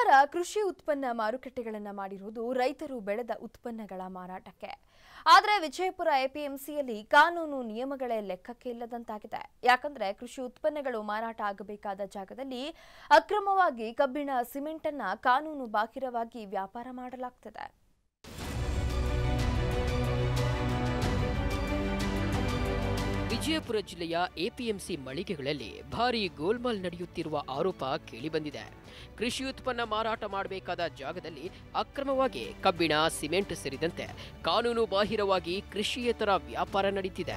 ಸರ್ಕಾರ ಕೃಷಿ ಉತ್ಪನ್ನ ಮಾರುಕಟ್ಟೆಗಳನ್ನ ಮಾಡಿರುವುದು ರೈತರು ಬೆಳೆದ ಉತ್ಪನ್ನಗಳ ಮಾರಾಟಕ್ಕೆ ಆದರೆ ವಿಜಯಪುರ ಎಪಿಎಂಸಿಯಲ್ಲಿ ಕಾನೂನು ನಿಯಮಗಳೇ ಲೆಕ್ಕಕ್ಕೆ ಇಲ್ಲದಂತಾಗಿದೆ ಯಾಕಂದ್ರೆ ಕೃಷಿ ಉತ್ಪನ್ನಗಳು ಮಾರಾಟ ಆಗಬೇಕಾದ ಜಾಗದಲ್ಲಿ ಅಕ್ರಮವಾಗಿ ಕಬ್ಬಿಣ ಸಿಮೆಂಟ್ ಅನ್ನ ಕಾನೂನು ಬಾಹಿರವಾಗಿ ವ್ಯಾಪಾರ ಮಾಡಲಾಗ್ತಿದೆ ವಿಜಯಪುರ ಜಿಲ್ಲೆಯ ಎಪಿಎಂಸಿ ಮಳಿಗೆಗಳಲ್ಲಿ ಭಾರೀ ಗೋಲ್ಮಾಲ್ ನಡೆಯುತ್ತಿರುವ ಆರೋಪ ಕೇಳಿಬಂದಿದೆ ಕೃಷಿ ಉತ್ಪನ್ನ ಮಾರಾಟ ಮಾಡಬೇಕಾದ ಜಾಗದಲ್ಲಿ ಅಕ್ರಮವಾಗಿ ಕಬ್ಬಿಣ ಸಿಮೆಂಟ್ ಸೇರಿದಂತೆ ಕಾನೂನು ಬಾಹಿರವಾಗಿ ಕೃಷಿಯೇತರ ವ್ಯಾಪಾರ ನಡೀತಿದೆ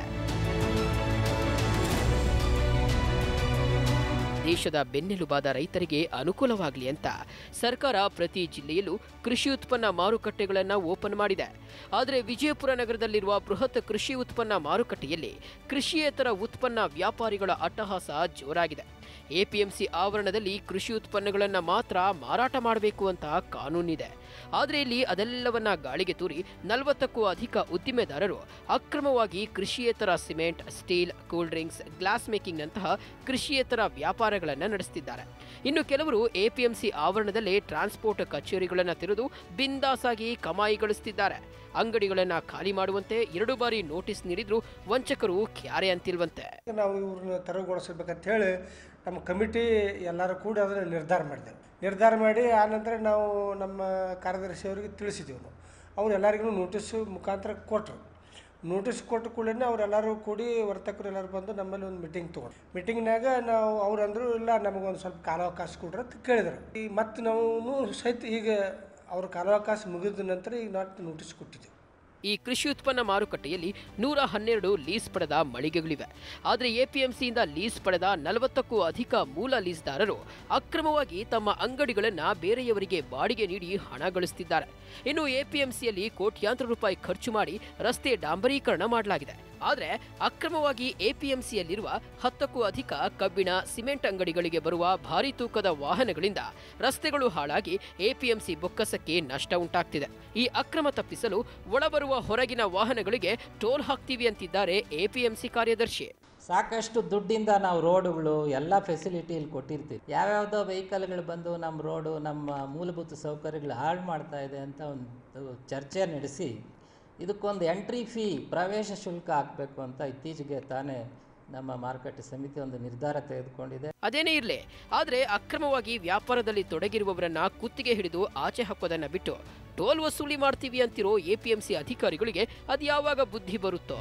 ದೇಶದ ಬೆನ್ನೆಲುಬಾದ ರೈತರಿಗೆ ಅನುಕೂಲವಾಗಲಿ ಅಂತ ಸರ್ಕಾರ ಪ್ರತಿ ಜಿಲ್ಲೆಯಲ್ಲೂ ಕೃಷಿ ಉತ್ಪನ್ನ ಮಾರುಕಟ್ಟೆಗಳನ್ನು ಓಪನ್ ಮಾಡಿದೆ ಆದರೆ ವಿಜಯಪುರ ನಗರದಲ್ಲಿರುವ ಬೃಹತ್ ಕೃಷಿ ಉತ್ಪನ್ನ ಮಾರುಕಟ್ಟೆಯಲ್ಲಿ ಕೃಷಿಯೇತರ ಉತ್ಪನ್ನ ವ್ಯಾಪಾರಿಗಳ ಅಟ್ಟಹಾಸ ಜೋರಾಗಿದೆ ಎಪಿಎಂಸಿ ಆವರಣದಲ್ಲಿ ಕೃಷಿ ಉತ್ಪನ್ನಗಳನ್ನು ಮಾತ್ರ ಮಾರಾಟ ಮಾಡಬೇಕು ಅಂತ ಕಾನೂನಿದೆ ಆದರೆ ಇಲ್ಲಿ ಅದೆಲ್ಲವನ್ನ ಗಾಳಿಗೆ ತೂರಿ ನಲವತ್ತಕ್ಕೂ ಅಧಿಕ ಉದ್ದಿಮೆದಾರರು ಅಕ್ರಮವಾಗಿ ಕೃಷಿಯೇತರ cement steel cool drinks glass ಮೇಕಿಂಗ್ನಂತಹ ಕೃಷಿಯೇತರ ವ್ಯಾಪಾರಗಳನ್ನು ನಡೆಸುತ್ತಿದ್ದಾರೆ ಇನ್ನು ಕೆಲವರು ಎಪಿಎಂಸಿ ಆವರಣದಲ್ಲೇ ಟ್ರಾನ್ಸ್ಪೋರ್ಟ್ ಕಚೇರಿಗಳನ್ನು ತೆರೆದು ಬಿಂದಾಸಾಗಿ ಕಮಾಯಿ ಗಳಿಸುತ್ತಿದ್ದಾರೆ ಅಂಗಡಿಗಳನ್ನು ಖಾಲಿ ಮಾಡುವಂತೆ ಎರಡು ಬಾರಿ ನೋಟಿಸ್ ನೀಡಿದ್ರು ವಂಚಕರು ಕ್ಯಾರೆ ಅಂತಿಲ್ವಂತೆ ನಾವು ಇವ್ರನ್ನ ತೆರವುಗೊಳಿಸ್ಬೇಕಂತ ಹೇಳಿ ನಮ್ಮ ಕಮಿಟಿ ಎಲ್ಲರೂ ಕೂಡಿ ಅದನ್ನು ನಿರ್ಧಾರ ಮಾಡಿದೆವು ನಿರ್ಧಾರ ಮಾಡಿ ಆನಂತರ ನಾವು ನಮ್ಮ ಕಾರ್ಯದರ್ಶಿ ಅವರಿಗೆ ತಿಳಿಸಿದ್ದೀವಿ ನಾವು ಅವ್ರು ಎಲ್ಲರಿಗೂ ನೋಟಿಸ್ ಮುಖಾಂತರ ಕೊಟ್ಟರು ನೋಟಿಸ್ ಕೊಟ್ಟ ಕೂಡಲೇ ಅವರೆಲ್ಲರೂ ಕೂಡಿ ವರ್ತಕರು ಎಲ್ಲರೂ ಬಂದು ನಮ್ಮಲ್ಲಿ ಒಂದು ಮೀಟಿಂಗ್ ತೊಗೊಂಡು ಮೀಟಿಂಗ್ನಾಗ ನಾವು ಅವ್ರು ಅಂದರು ಇಲ್ಲ ನಮಗೊಂದು ಸ್ವಲ್ಪ ಕಾಲಾವಕಾಶ ಕೊಡ್ರಿ ಅಂತ ಕೇಳಿದ್ರು ಈ ಮತ್ತು ನಾವು ಸಹಿತ ಈಗ ಅವ್ರ ಕಾಲಾವಕಾಶ ಮುಗಿದ ನಂತರ ಈಗ ನಾವು ನೋಟಿಸ್ ಕೊಟ್ಟಿದ್ದೀವಿ ಈ ಕೃಷಿ ಉತ್ಪನ್ನ ಮಾರುಕಟ್ಟೆಯಲ್ಲಿ ನೂರ ಹನ್ನೆರಡು ಲೀಸ್ ಪಡೆದ ಮಳಿಗೆಗಳಿವೆ ಆದರೆ ಎಪಿಎಂಸಿಯಿಂದ ಲೀಸ್ ಪಡೆದ ನಲವತ್ತಕ್ಕೂ ಅಧಿಕ ಮೂಲ ಲೀಸ್ದಾರರು ಅಕ್ರಮವಾಗಿ ತಮ್ಮ ಅಂಗಡಿಗಳನ್ನು ಬೇರೆಯವರಿಗೆ ಬಾಡಿಗೆ ನೀಡಿ ಹಣ ಗಳಿಸುತ್ತಿದ್ದಾರೆ ಇನ್ನು ಎಪಿಎಂಸಿಯಲ್ಲಿ ಕೋಟ್ಯಾಂತರ ರೂಪಾಯಿ ಖರ್ಚು ಮಾಡಿ ರಸ್ತೆ ಡಾಂಬರೀಕರಣ ಮಾಡಲಾಗಿದೆ ಆದರೆ ಅಕ್ರಮವಾಗಿ ಎಪಿಎಂಸಿಯಲ್ಲಿರುವ ಹತ್ತಕ್ಕೂ ಅಧಿಕ ಕಬ್ಬಿಣ ಸಿಮೆಂಟ್ ಅಂಗಡಿಗಳಿಗೆ ಬರುವ ಭಾರಿ ತೂಕದ ವಾಹನಗಳಿಂದ ರಸ್ತೆಗಳು ಹಾಳಾಗಿ ಎಪಿಎಂಸಿ ಬೊಕ್ಕಸಕ್ಕೆ ನಷ್ಟ ಉಂಟಾಗ್ತಿದೆ ಈ ಅಕ್ರಮ ತಪ್ಪಿಸಲು ಒಳಬರುವ ಹೊರಗಿನ ವಾಹನಗಳಿಗೆ ಟೋಲ್ ಹಾಕ್ತೀವಿ ಅಂತಿದ್ದಾರೆ ಎಪಿಎಂಸಿ ಕಾರ್ಯದರ್ಶಿ ಸಾಕಷ್ಟು ದುಡ್ಡಿಂದ ನಾವು ರೋಡುಗಳು ಎಲ್ಲ ಫೆಸಿಲಿಟಿ ಇಲ್ಲಿ ಕೊಟ್ಟಿರ್ತೀವಿ ಯಾವ್ಯಾವುದೋ ವೆಹಿಕಲ್ಗಳು ಬಂದು ನಮ್ಮ ರೋಡು ನಮ್ಮ ಮೂಲಭೂತ ಸೌಕರ್ಯಗಳು ಹಾಳು ಮಾಡ್ತಾ ಇದೆ ಅಂತ ಒಂದು ಚರ್ಚೆ ನಡೆಸಿ ಇದಕ್ಕೊಂದು ಎಂಟ್ರಿ ಫೀ ಪ್ರವೇಶ ಶುಲ್ಕ ಹಾಕಬೇಕು ಅಂತ ಇತ್ತೀಚೆಗೆ ತಾನೇ ನಮ್ಮ ಮಾರುಕಟ್ಟೆ ಸಮಿತಿ ಒಂದು ನಿರ್ಧಾರ ತೆಗೆದುಕೊಂಡಿದೆ ಅದೇನೇ ಇರಲಿ ಆದರೆ ಅಕ್ರಮವಾಗಿ ವ್ಯಾಪಾರದಲ್ಲಿ ತೊಡಗಿರುವವರನ್ನ ಕುತ್ತಿಗೆ ಹಿಡಿದು ಆಚೆ ಹಾಕೋದನ್ನ ಬಿಟ್ಟು ಟೋಲ್ ವಸೂಲಿ ಮಾಡ್ತೀವಿ ಅಂತಿರೋ ಎಪಿಎಂಸಿ ಅಧಿಕಾರಿಗಳಿಗೆ ಅದ್ಯಾವಾಗ ಬುದ್ಧಿ ಬರುತ್ತೋ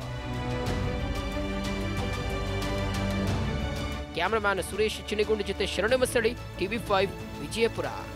ಕ್ಯಾಮರಾಮ್ಯಾನ್ ಸುರೇಶ್ ಚಿನಿಗುಂಡಿ ಜೊತೆ ಶರಣಮಸಳಿ ಟಿವಿ ಫೈವ್ ವಿಜಯಪುರ